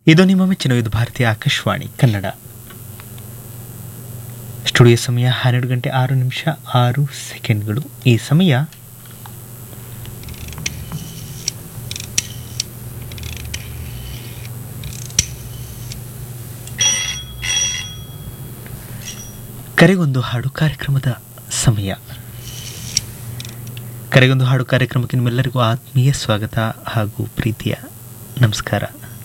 ಇದು ನಿಮ್ಮ ಮೆಚ್ಚಿನ ಇದು ಭಾರತೀಯ ಆಕಾಶವಾಣಿ ಕನ್ನಡ ಸ್ಟುಡಿಯೋ ಸಮಯ ಹನ್ನೆರಡು ಗಂಟೆ ಆರು ನಿಮಿಷ ಆರು ಸೆಕೆಂಡ್ಗಳು ಈ ಸಮಯ ಕರೆಗೊಂದು ಹಾಡು ಕಾರ್ಯಕ್ರಮದ ಸಮಯ ಕರೆಗೊಂದು ಹಾಡು ಕಾರ್ಯಕ್ರಮಕ್ಕೆ ನಿಮ್ಮೆಲ್ಲರಿಗೂ ಆತ್ಮೀಯ ಸ್ವಾಗತ ಹಾಗೂ ಪ್ರೀತಿಯ ನಮಸ್ಕಾರ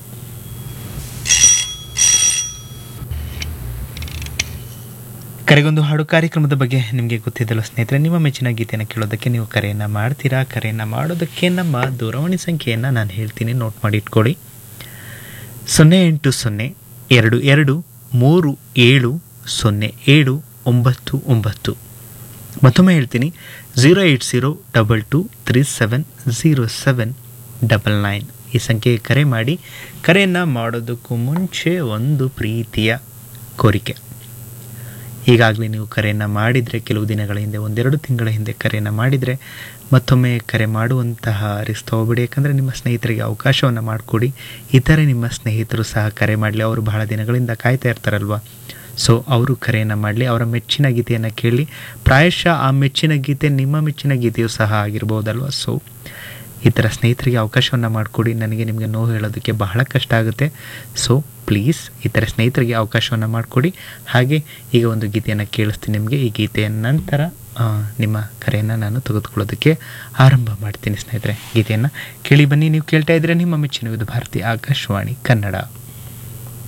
ಕರೆಗೊಂದು ಹಾಡು ಕಾರ್ಯಕ್ರಮದ ಬಗ್ಗೆ ನಿಮಗೆ ಗೊತ್ತಿದ್ದಲ್ಲ ಸ್ನೇಹಿತರೆ ನಿಮ್ಮ ಮೆಚ್ಚಿನ ಗೀತೆಯನ್ನು ಕೇಳೋದಕ್ಕೆ ನೀವು ಕರೆಯನ್ನು ಮಾಡ್ತೀರಾ ಕರೆಯನ್ನು ಮಾಡೋದಕ್ಕೆ ನಮ್ಮ ದೂರವಾಣಿ ಸಂಖ್ಯೆಯನ್ನು ನಾನು ಹೇಳ್ತೀನಿ ನೋಟ್ ಮಾಡಿ ಇಟ್ಕೊಳ್ಳಿ ಸೊನ್ನೆ ಎಂಟು ಸೊನ್ನೆ ಎರಡು ಎರಡು ಮೂರು ಏಳು ಸೊನ್ನೆ ಏಳು ಒಂಬತ್ತು ಒಂಬತ್ತು ಮತ್ತೊಮ್ಮೆ ಹೇಳ್ತೀನಿ zero eight zero double two three seven zero seven double nine ಈ ಸಂಖ್ಯೆಗೆ ಕರೆ ಮಾಡಿ ಕರೆಯನ್ನು ಮಾಡೋದಕ್ಕೂ ಮುಂಚೆ ಒಂದು ಪ್ರೀತಿಯ ಕೋರಿಕೆ ಈಗಾಗಲೇ ನೀವು ಕರೆಯನ್ನು ಮಾಡಿದರೆ ಕೆಲವು ದಿನಗಳ ಹಿಂದೆ ಒಂದೆರಡು ತಿಂಗಳ ಹಿಂದೆ ಕರೆಯನ್ನು ಮಾಡಿದರೆ ಮತ್ತೊಮ್ಮೆ ಕರೆ ಮಾಡುವಂತಹ ರಿಸ್ಕ್ ತಗೋಬೇಡಿ ಯಾಕಂದರೆ ನಿಮ್ಮ ಸ್ನೇಹಿತರಿಗೆ ಅವಕಾಶವನ್ನು ಮಾಡಿಕೊಡಿ ಇತರೆ ನಿಮ್ಮ ಸ್ನೇಹಿತರು ಸಹ ಕರೆ ಮಾಡಲಿ ಅವರು ಬಹಳ ದಿನಗಳಿಂದ ಕಾಯ್ತಾ ಇರ್ತಾರಲ್ವ ಸೊ ಅವರು ಕರೆಯನ್ನು ಮಾಡಲಿ ಅವರ ಮೆಚ್ಚಿನ ಗೀತೆಯನ್ನು ಕೇಳಿ ಪ್ರಾಯಶಃ ಆ ಮೆಚ್ಚಿನ ಗೀತೆ ನಿಮ್ಮ ಮೆಚ್ಚಿನ ಗೀತೆಯೂ ಸಹ ಆಗಿರ್ಬೋದಲ್ವ ಸೊ ಈ ಥರ ಸ್ನೇಹಿತರಿಗೆ ಅವಕಾಶವನ್ನು ಮಾಡಿಕೊಡಿ ನನಗೆ ನಿಮಗೆ ನೋವು ಹೇಳೋದಕ್ಕೆ ಬಹಳ ಕಷ್ಟ ಆಗುತ್ತೆ ಸೊ ಪ್ಲೀಸ್ ಈ ಥರ ಸ್ನೇಹಿತರಿಗೆ ಅವಕಾಶವನ್ನು ಮಾಡಿಕೊಡಿ ಹಾಗೆ ಈಗ ಒಂದು ಗೀತೆಯನ್ನು ಕೇಳಿಸ್ತೀನಿ ನಿಮಗೆ ಈ ಗೀತೆಯ ನಂತರ ಆ, ನಿಮ್ಮ ಕರೆಯನ್ನು ನಾನು ತೆಗೆದುಕೊಳ್ಳೋದಕ್ಕೆ ಆರಂಭ ಮಾಡ್ತೀನಿ ಸ್ನೇಹಿತರೆ ಗೀತೆಯನ್ನು ಕೇಳಿ ಬನ್ನಿ ನೀವು ಕೇಳ್ತಾ ಇದ್ರೆ ನಿಮ್ಮ ಮೆಚ್ಚಿನ ಇದು ಭಾರತೀಯ ಆಕಾಶವಾಣಿ ಕನ್ನಡ